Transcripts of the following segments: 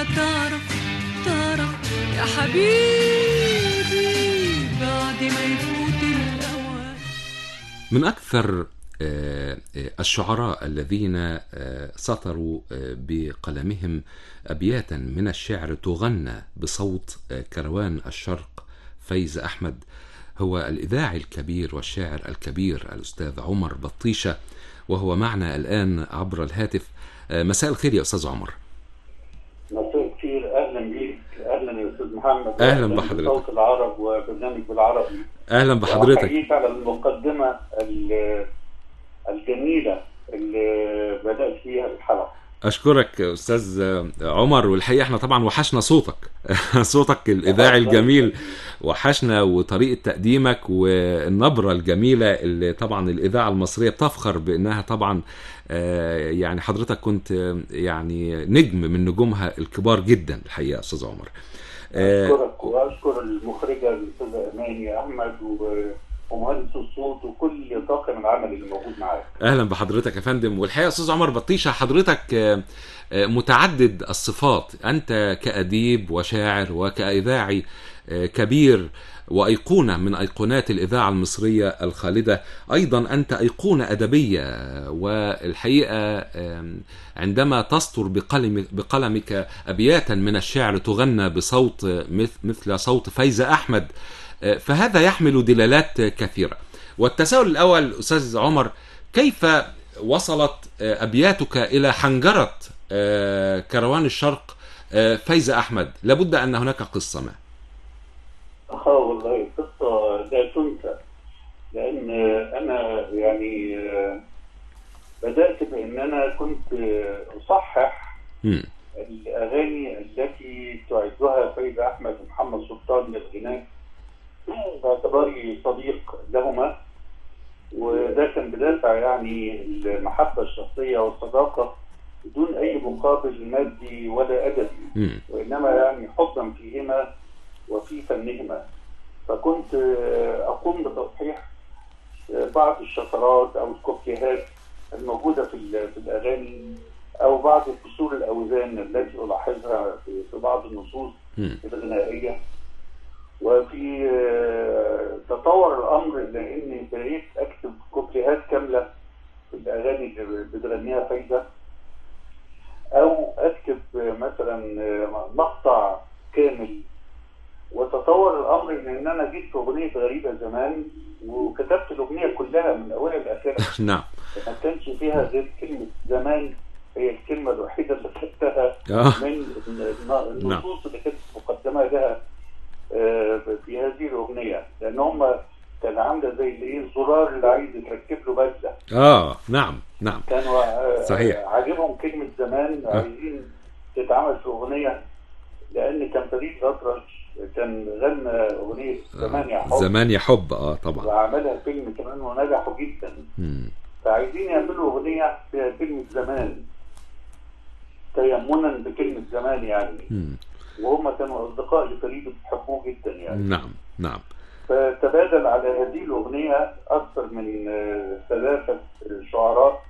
تعرف تعرف يا حبيبي بعد ما يفوت الأوان من أكثر آه، آه، الشعراء الذين آه، سطروا آه، بقلمهم أبياتا من الشعر تغنى بصوت آه، كروان الشرق فايز أحمد هو الإذاعي الكبير والشاعر الكبير الأستاذ عمر بطيشة وهو معنا الآن عبر الهاتف آه، مساء الخير يا أستاذ عمر مساء كتير اهلا بيك اهلا يا استاذ محمد أهلاً وأهلاً بحضرتك. بصوت العرب وبرنامج بالعربي أهلا بحضرتك وأحييك على المقدمه ال- الجميله اللي بدات فيها الحلقه أشكرك أستاذ عمر والحقيقة احنا طبعا وحشنا صوتك صوتك الإذاعي الجميل وحشنا وطريقة تقديمك والنبرة الجميلة اللي طبعا الإذاعة المصرية بتفخر بأنها طبعا آه، يعني حضرتك كنت آه، يعني نجم من نجومها الكبار جدا الحقيقة يا أستاذ عمر آه، اشكرك واشكر المخرجه الاستاذه اماني احمد و- ومهندس الصوت وكل طاقم العمل اللي موجود معاك اهلا بحضرتك يا فندم والحقيقه يا استاذ عمر بطيشه حضرتك آه، آه، متعدد الصفات انت كاديب وشاعر وكاذاعي آه، كبير وايقونه من ايقونات الاذاعه المصريه الخالده ايضا انت ايقونه ادبيه والحقيقه آم، عندما تسطر بقلم بقلمك ابياتا من الشعر تغنى بصوت مث- مثل صوت فايزه احمد آه، فهذا يحمل دلالات كثيره والتساؤل الأول أستاذ عمر كيف وصلت آه، أبياتك إلى حنجرة آه، كروان الشرق آه، فايزة أحمد لابد أن هناك قصة ما اه والله قصه لا تنسى لان انا يعني آه، بدات بان انا كنت آه، اصحح مم. الاغاني التي تعدها فايزه احمد ومحمد سلطان للغناء باعتباري صديق لهما وده كان بدافع يعني المحبه الشخصيه والصداقه بدون اي مقابل مادي ولا ادبي مم. وانما يعني حبا فيهما وفي فنهما فكنت آه، اقوم بتصحيح آه، بعض الشفرات او الكوبليهات الموجوده في ال- في الاغاني او بعض كسور الاوزان التي الاحظها في في بعض النصوص مم. الغنائيه وفي آه، تطور الامر لاني بقيت اكتب كوبليهات كامله في الاغاني اللي بتغنيها فايده او اكتب آه، مثلا آه، مقطع كامل وتطور الامر ان إن انا جبت اغنيه غريبه زمان وكتبت الاغنيه كلها من اولها لاخرها نعم ما كانش فيها غير كلمه زمان هي الكلمه الوحيده اللي خدتها آه. من الن- النصوص اللي كانت مقدمه لها آه، في هذه الاغنيه لان هم كان عامله زي اللي ايه الزرار اللي عايز يتركب له بدله آه نعم نعم كانوا آه، صحيح. عاجبهم كلمه زمان آه. عايزين تتعمل في اغنيه لان كان فريد الأطرش كان غنى اغنيه زمان يا حب زمان يا حب آه طبعا وعملها فيلم كمان ونجحوا جدا مم. فعايزين يعملوا اغنيه فيها كلمه زمان تيمنا بكلمه زمان يعني مم. وهم كانوا اصدقاء لفريد بيحبوه جدا يعني نعم نعم فتبادل على هذه الاغنيه اكثر من آه، ثلاثه شعراء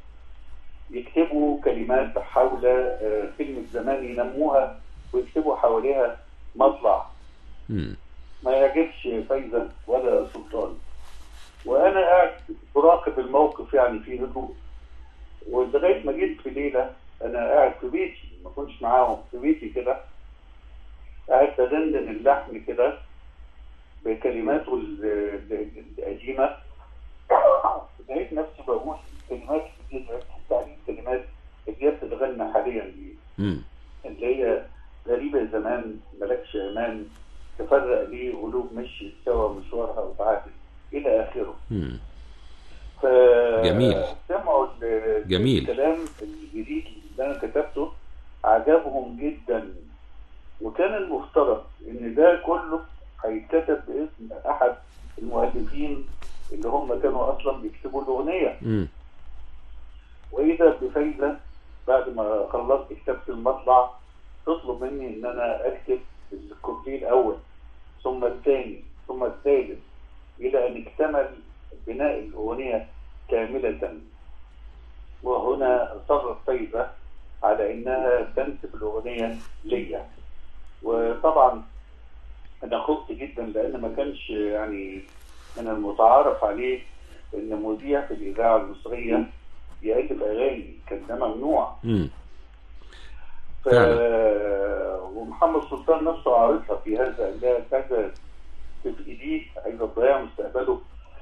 يكتبوا كلمات حول آه، كلمه زمان ينموها ويكتبوا حواليها مطلع مم. ما يعجبش فايزه ولا سلطان وانا قاعد براقب الموقف يعني في هدوء ولغايه ما جيت في ليله انا قاعد في بيتي ما كنتش معاهم في بيتي كده قاعد بدندن اللحن كده بكلماته ال- ال- القديمه لقيت نفسي بقول كلمات جديده تعريف كلمات اللي هي بتتغنى حاليا دي مم. اللي هي غريبة زمان ملكش أمان تفرق ليه قلوب مشي سوا مشوارها وتعافي إلى آخره مم. ف جميل. سمعوا ال- جميل. الكلام الجديد اللي أنا كتبته عجبهم جدا وكان المفترض إن ده كله هيتكتب باسم أحد المؤلفين اللي هم كانوا أصلا بيكتبوا الأغنية مم. واذا بفايده بعد ما خلصت كتابه المطلع تطلب مني ان انا اكتب الكوبليه الاول ثم الثاني ثم الثالث الى ان اكتمل بناء الاغنيه كامله وهنا اصرت فايده على انها تنسب الاغنيه ليا وطبعا انا خفت جدا لان ما كانش يعني من المتعارف عليه ان مذيع في الاذاعه المصريه يألف اغاني كان ده ممنوع مم. ف... ومحمد سلطان نفسه عارضها في هذا قال لها كذا في ايديه عايزه تضيع مستقبله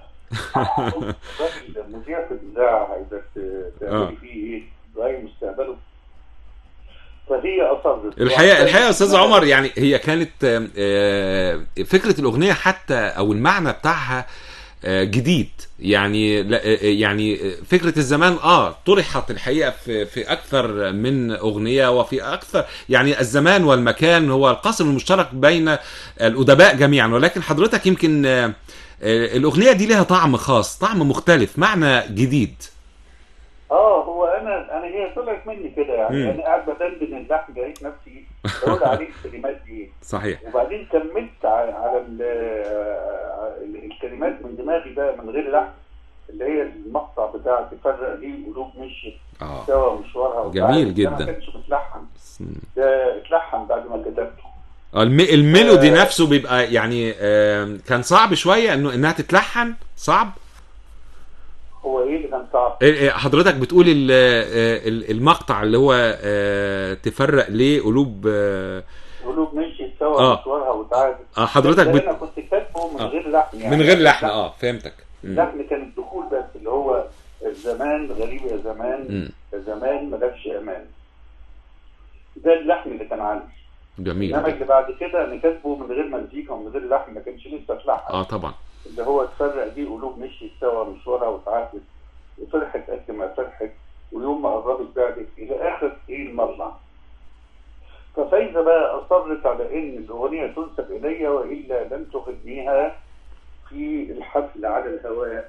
الراجل مذيع في الاذاعه عايزه ت- تعملي فيه ايه؟ تضيع مستقبله فهي اصرت الحقيقه الحقيقه يا استاذ عمر يعني هي كانت آه، آه، فكره الاغنيه حتى او المعنى بتاعها آه، جديد يعني لا آه، يعني فكره الزمان اه طرحت الحقيقه في في اكثر من اغنيه وفي اكثر يعني الزمان والمكان هو القاسم المشترك بين الادباء جميعا ولكن حضرتك يمكن آه، آه، الاغنيه دي لها طعم خاص طعم مختلف معنى جديد اه هو انا انا هي طلعت مني كده يعني مم. انا قاعد بدندن اللحن لقيت نفسي بقول عليه الكلمات دي صحيح وبعدين كملت ع- على ال- ال- الكلمات من دماغي بقى من غير لحن اللي هي المقطع بتاع تفرق ليه قلوب مشيت اه سوا مشوارها جميل وتعالت. ده جدا. ما كانش متلحن ده اتلحن بعد ما كتبته الم- الميلودي آه. نفسه بيبقى يعني آه، كان صعب شويه انه انها تتلحن صعب هو ايه اللي كان صعب؟ إيه- إيه، حضرتك بتقول ال- آه، ال- المقطع اللي هو آه، تفرق ليه قلوب آه، قلوب مشيت سوا آه. مشوارها وتعالت آه، حضرتك ده بت... انا كنت كاتبه من آه. غير لحن يعني من غير لحن اه فهمتك مم. اللحن كان الدخول بس اللي هو الزمان غريب يا زمان مم. يا زمان ملكش امان ده اللحن اللي كان عندي جميل انما اللي بعد كده انا كاتبه من غير مزيكا ومن غير لحن ما كانش لسه اتلحن اه طبعا اللي هو تفرق دي قلوب مشيت سوا مشوارها وتعافت وفرحت قد ما فرحت ويوم ما قربت بعدت الى اخر ايه المطلع ففايزه بقى اصرت على ان الاغنيه تنسب الي والا لن تغنيها في الحفل على الهواء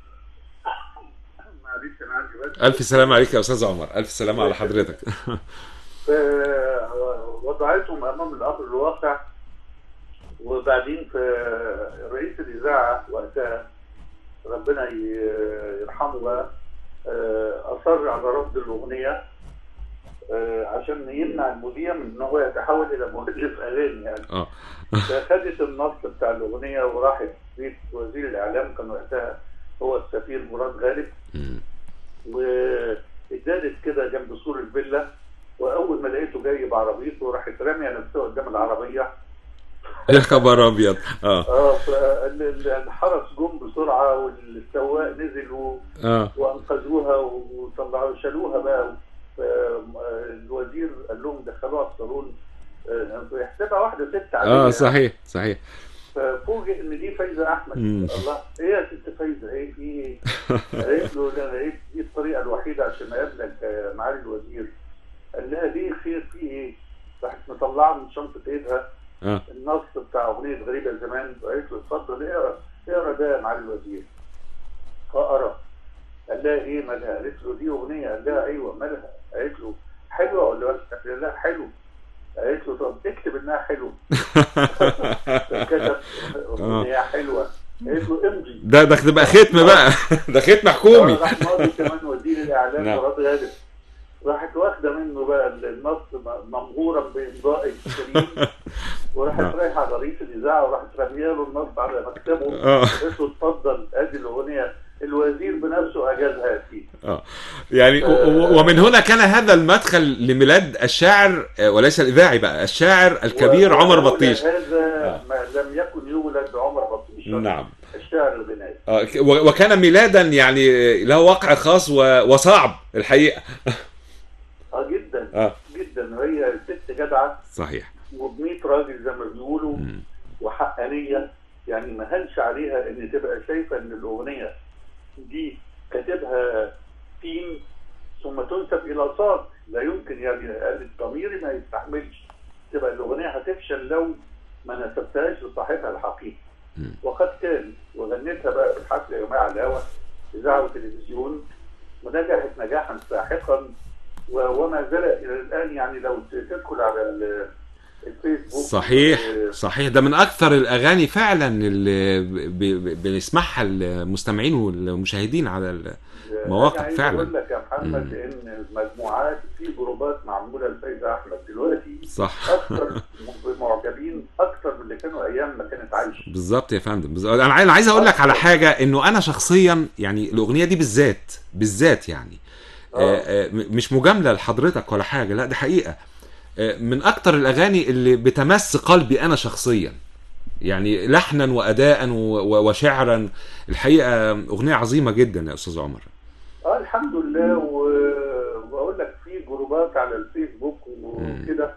معلش انا عندي بس الف سلامه عليك يا استاذ عمر الف سلامه على حضرتك ف- وضعتهم امام الامر الواقع وبعدين في رئيس الاذاعه وقتها ربنا ي- يرحمه بقى آه، اصر على رفض الاغنيه آه، عشان يمنع المذيع من ان هو يتحول الى مؤلف اغاني يعني اه فخدت النص بتاع الاغنيه وراحت بيت وزير الاعلام كان وقتها هو السفير مراد غالب مم. واتدادت كده جنب سور الفيلا واول ما لقيته جاي بعربيته راحت راميه نفسها قدام العربيه يا خبر ابيض اه اه فالحرس جم بسرعه والسواق نزل و- اه وانقذوها وطلعوا شالوها بقى ف- الوزير قال لهم دخلوها الصالون آه، يحسبها واحده ست عاديه اه يعني. صحيح صحيح ففوجئ ان دي فايزه احمد مم. الله ايه يا ست فايزه ايه في ايه؟ قالت له ده ايه دي الطريقه الوحيده عشان اقابلك يا معالي الوزير قال لها ليه خير في ايه؟ راحت مطلعه من شنطه ايدها اه النص بتاع اغنيه غريبه زمان وقالت له اتفضل اقرا اقرا ده يا معالي الوزير فقرا قال لها ايه مالها؟ قالت له دي اغنيه قال لها ايوه مالها؟ قالت له حلوه ولا وحشه؟ قال لها حلو قالت له طب اكتب انها حلوه كتب اغنيه حلوه قالت له امضي ده ده تبقى ختم بقى ده ختم حكومي راح ماضي كمان وزير الاعلام نعم. مراد غالب راحت واخده منه بقى النص م- ممغورا بامضاء الكريم وراحت نعم. رايحه على رئيس الاذاعه وراحت رميه له النص على مكتبه اه قالت له اتفضل ادي الاغنيه الوزير بنفسه اجازها فيه اه يعني و- و- ومن هنا كان هذا المدخل لميلاد الشاعر آه، وليس الاذاعي بقى الشاعر الكبير عمر ولولا بطيش هذا ما لم يكن يولد عمر بطيش نعم الشاعر الغنائي آه، ك- و- وكان ميلادا يعني له وقع خاص و- وصعب الحقيقه اه جدا اه جدا وهي ست جدعه صحيح وب راجل زي ما بيقولوا مم. وحقانيه يعني ما هنش عليها ان تبقى شايفه ان الاغنيه دي كاتبها تيم ثم تنسب الى صاد لا يمكن يعني الضمير ما يستحملش تبقى الاغنيه هتفشل لو ما نسبتهاش لصاحبها الحقيقي مم. وقد كان وغنيتها بقى في الحفل يا جماعه على الهوا اذاعه وتلفزيون ونجحت نجاحا ساحقا و- وما زال الى الان يعني لو ت- تدخل على ال- الفيسبوك صحيح آه، صحيح ده من اكثر الاغاني فعلا اللي ب- ب- بنسمعها المستمعين والمشاهدين على ال... مواقع أنا عايز فعلا. اقول لك يا محمد محمد لان المجموعات في جروبات معموله لفايزه احمد دلوقتي صح اكثر معجبين اكثر من اللي كانوا ايام ما كانت عايشه بالظبط يا فندم بالظبط. انا عايز- عايز اقول لك على حاجه انه انا شخصيا يعني الاغنيه دي بالذات بالذات يعني آه، آه، م- مش مجامله لحضرتك ولا حاجه لا دي حقيقه آه، من اكتر الاغاني اللي بتمس قلبي انا شخصيا يعني لحنا واداء و- و- وشعرا الحقيقه اغنيه عظيمه جدا يا استاذ عمر اه الحمد لله و- واقول لك في جروبات على الفيسبوك وكده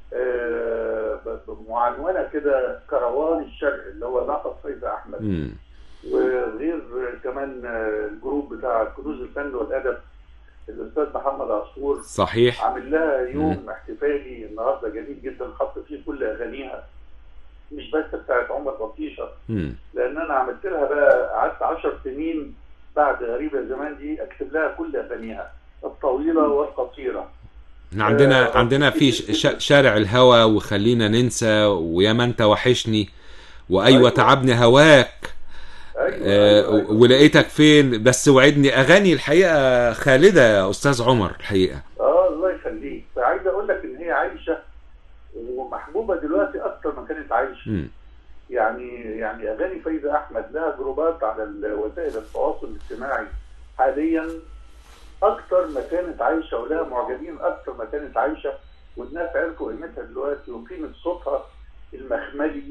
آه، ب- ب- معنونه كده كروان الشرق اللي هو ناقص فايزه احمد مم. وغير كمان آه، الجروب بتاع كنوز الفن والادب الاستاذ محمد عصفور صحيح عامل لها يوم احتفالي النهارده جميل جدا حط فيه كل اغانيها مش بس بتاعت عمر بطيشه مم. لان انا عملت لها بقى قعدت 10 سنين بعد غريبه زمان دي اكتب لها كل اغانيها الطويله والقصيره احنا عندنا آه، عندنا في ش- ش- شارع الهوى وخلينا ننسى ويا ما انت وحشني وايوه أيوة. تعبني هواك ايوه, آه، أيوة, أيوة. ولقيتك فين بس وعدني اغاني الحقيقه خالده يا استاذ عمر الحقيقه اه الله يخليك فعايز اقول لك ان هي عايشه ومحبوبه دلوقتي اكتر ما كانت عايشه مم. يعني يعني اغاني فايزه احمد لها جروبات على ال- وسائل التواصل الاجتماعي حاليا اكتر ما كانت عايشه ولها معجبين اكتر ما كانت عايشه والناس عرفوا قيمتها دلوقتي وقيمه صوتها المخملي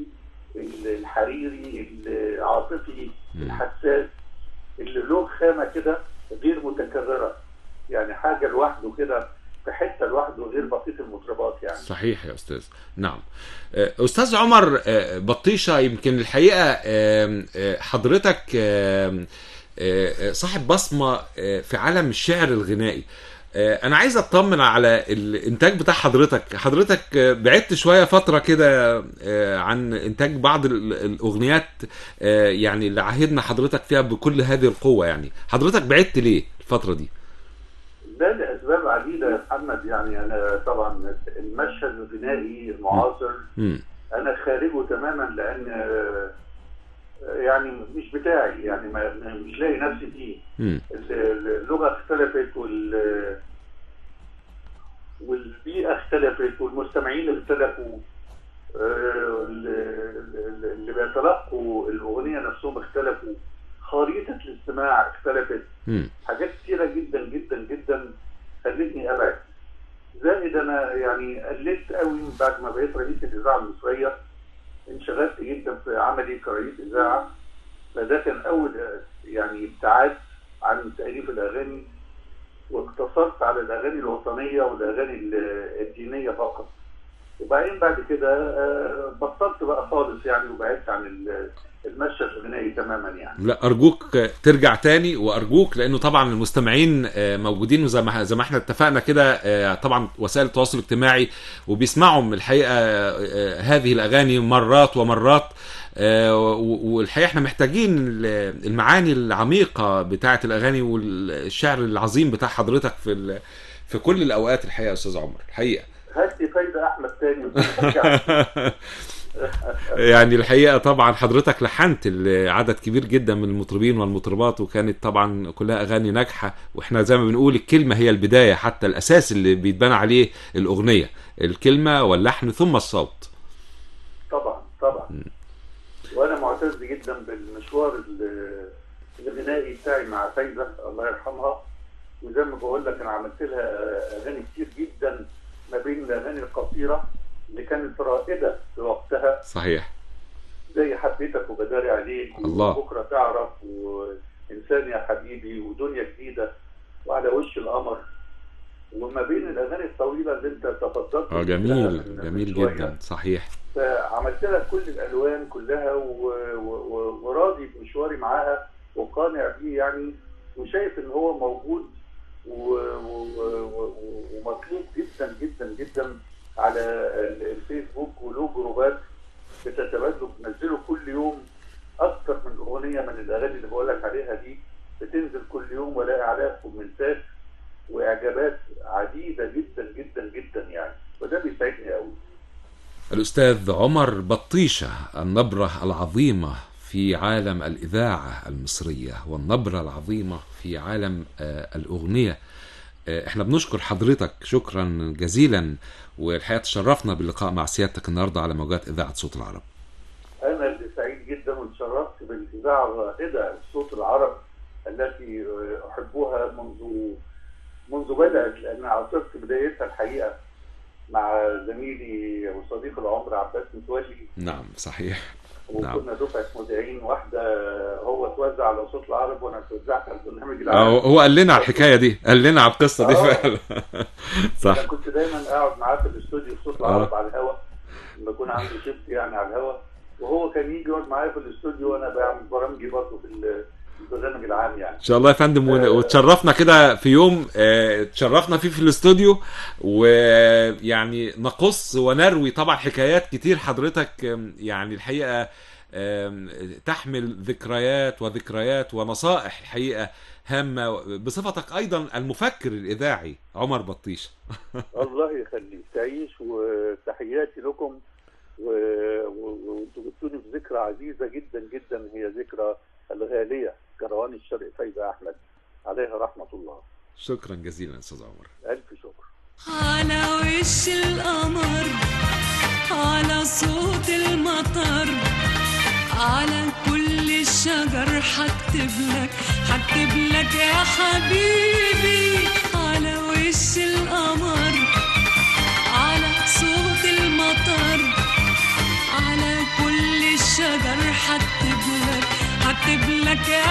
الحريري العاطفي مم. الحساس اللي له خامه كده غير متكرره يعني حاجه لوحده كده في حته لوحده غير بسيط المطربات يعني صحيح يا استاذ نعم آه، استاذ عمر آه، بطيشه يمكن الحقيقه آم، آه، حضرتك آم، آه، آه، صاحب بصمه آه، في عالم الشعر الغنائي آه، انا عايز اطمن على الانتاج بتاع حضرتك حضرتك آه، بعدت شويه فتره كده آه، عن انتاج بعض ال- الاغنيات آه، يعني اللي عهدنا حضرتك فيها بكل هذه القوه يعني حضرتك بعدت ليه الفتره دي ده لاسباب عديده يا محمد يعني انا طبعا المشهد الغنائي المعاصر مم. انا خارجه تماما لان آه، يعني مش بتاعي يعني ما ما- مش لاقي نفسي فيه مم. ال- ال- اللغه اختلفت وال والبيئه اختلفت والمستمعين اختلفوا آه، ال- ال- اللي بيتلقوا الاغنيه نفسهم اختلفوا خريطه الاستماع اختلفت مم. حاجات كتيرة جدا جدا جدا خلتني ابعد زائد انا يعني قللت قوي من بعد ما بقيت رئيس الاذاعه المصريه انشغلت جدا في عملي كرئيس اذاعه فده كان اول يعني ابتعاد عن تاليف الاغاني واقتصرت على الاغاني الوطنيه والاغاني ال- الدينيه فقط وبعدين بعد كده آه، بطلت بقى خالص يعني وبعدت عن ال- المشهد الغنائي تماما يعني لا ارجوك ترجع تاني وارجوك لانه طبعا المستمعين آه، موجودين وزي ما زي ما احنا اتفقنا كده آه، طبعا وسائل التواصل الاجتماعي وبيسمعوا من الحقيقه آه، هذه الاغاني مرات ومرات آه، و- والحقيقه احنا محتاجين ال- المعاني العميقه بتاعه الاغاني والشعر العظيم بتاع حضرتك في ال- في كل الاوقات الحقيقه يا استاذ عمر الحقيقه هات لي فايده احمد تاني يعني الحقيقه طبعا حضرتك لحنت عدد كبير جدا من المطربين والمطربات وكانت طبعا كلها اغاني ناجحه واحنا زي ما بنقول الكلمه هي البدايه حتى الاساس اللي بيتبنى عليه الاغنيه الكلمه واللحن ثم الصوت طبعا طبعا وانا معتز جدا بالمشوار ال- الغنائي بتاعي مع فايزه الله يرحمها وزي ما بقول لك انا عملت لها اغاني كتير جدا ما بين الاغاني القصيره اللي كانت رائده في وقتها صحيح زي حبيتك وبداري عليك الله. وبكره تعرف وانسان يا حبيبي ودنيا جديده وعلى وش القمر وما بين الاغاني الطويله اللي انت تفضلت اه بيها جميل من- من جميل شوية. جدا صحيح فعملت لها كل الالوان كلها و... و... و... وراضي بمشواري معاها وقانع بيه يعني وشايف ان هو موجود و... و... و... و... ومطلوب جدا جدا جدا على ال- الفيسبوك وله جروبات بتتبادلوا بتنزلوا كل يوم اكتر من اغنيه من الاغاني اللي بقول لك عليها دي بتنزل كل يوم والاقي عليها كومنتات واعجابات عديده جدا جدا جدا يعني وده بيسعدني قوي الأستاذ عمر بطيشة النبرة العظيمة في عالم الإذاعة المصرية والنبرة العظيمة في عالم آه، الأغنية آه، احنا بنشكر حضرتك شكرا جزيلا والحقيقه تشرفنا باللقاء مع سيادتك النهارده على موجات اذاعه صوت العرب انا اللي سعيد جدا واتشرفت بالاذاعه الرائده صوت العرب التي احبها منذ منذ بدات لان عاصرت بدايتها الحقيقه مع زميلي وصديق العمر عباس متولي نعم صحيح نعم. وكنا دفعه مذيعين واحده هو توزع على صوت العرب وانا توزعت على البرنامج آه، العام هو قال لنا على الحكايه دي قال لنا على القصه دي آه. فعلا صح انا كنت دايما اقعد معاه في الاستوديو في صوت العرب على الهواء لما يكون عندي شيفت يعني على الهواء وهو كان يجي يقعد معايا في الاستوديو وانا بعمل برامجي برضه في ال- في البرنامج العام يعني ان شاء الله يا فندم ون- آه. وتشرفنا كده في يوم آه، تشرفنا فيه في الاستوديو ويعني نقص ونروي طبعا حكايات كتير حضرتك آم، يعني الحقيقه آم، تحمل ذكريات وذكريات ونصائح الحقيقه هامه بصفتك ايضا المفكر الاذاعي عمر بطيشه الله يخليك تعيش وتحياتي لكم و- و- وانتوا جبتوني في ذكرى عزيزه جدا جدا هي ذكرى الغاليه كروان الشرق فايده احمد عليها رحمه الله شكرا جزيلا استاذ عمر الف شكر على وش القمر على صوت المطر على كل الشجر حكتب لك حكتب لك يا حبيبي على وش القمر على صوت المطر على كل الشجر حكتب لك حكتب لك يا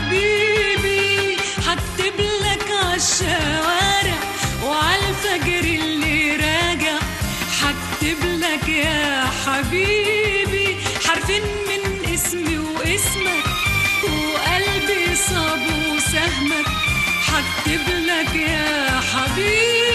حبيبي حكتب لك عالشوارع وعالفجر اللي راجع حكتب لك يا حبيبي حرفين من اسمي واسمك وقلبي صاب وسهمك حكتب لك يا حبيبي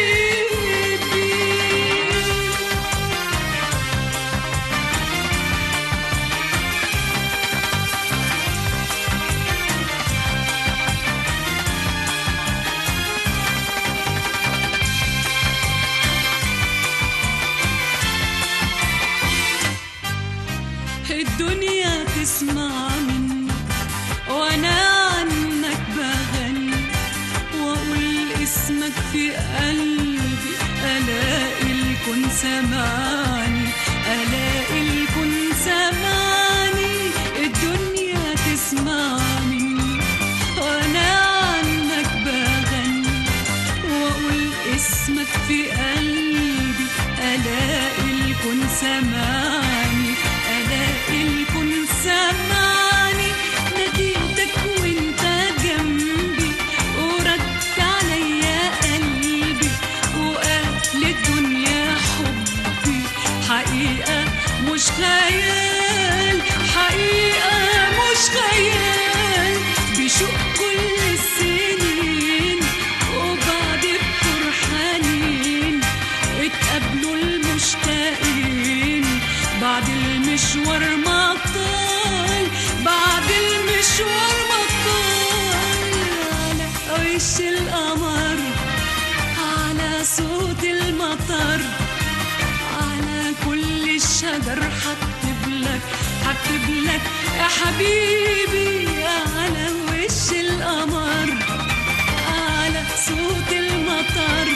الدنيا تسمع مني وانا عنك بغني واقول اسمك في قلبي الاقي الكون سمعني الاقي الكون سمعني الدنيا تسمع مني وانا عنك بغني واقول اسمك في قلبي الاقي الكون سمعني الاقي الكون سمعني ناديتك وانت جنبي ورد عليا قلبي وقال للدنيا حبي حقيقة مش خيال حقيقة مش خيال بشوق كل السنين وبعد بكر حنين اتقابلوا المشتاقين بعد المشوار ما طال بعد المشوار ما طال على وش القمر على صوت المطر على كل الشجر حكتب لك حكتب لك يا حبيبي على وش القمر على صوت المطر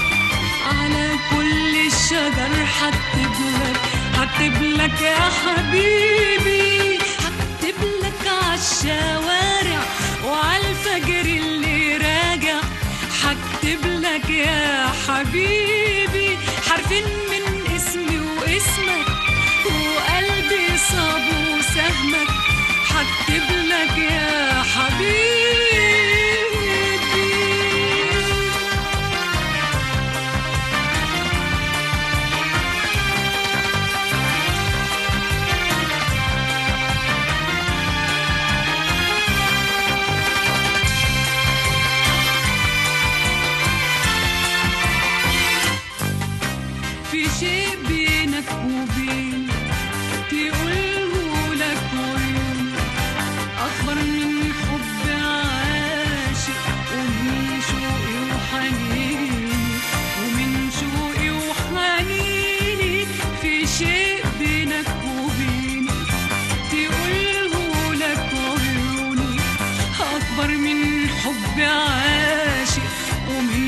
على كل الشجر حكتب لك حكتب لك يا حبيبي حكتب لك عالشوارع وعالفجر اللي راجع حكتب لك يا حبيبي حرفين من اسمي واسمك وقلبي صاب وسهمك حكتب لك يا حبيبي في شيء بينك وبين تقوله لك ويوم أكبر من حب عاشق ومن شوقي وحنيني ومن شوقي وحنيني في شيء بينك وبيني تقوله لك عيوني أكبر من حب عاشق ومن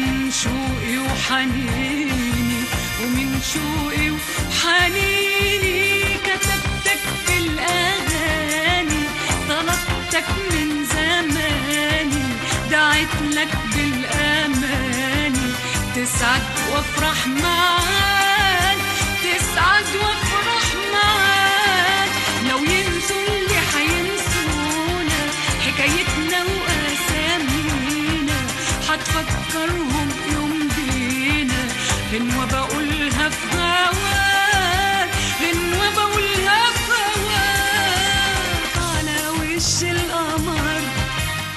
وحنيني ومن شوقي وحنيني كتبتك في الأغاني طلبتك من زماني دعيت لك بالأماني تسعد وافرح معاك تسعد وافرح معاك لو ينسوا اللي حينسونا حكايتنا وأسامينا هتفكرهم يوم بينا غنوة بقولها في هواك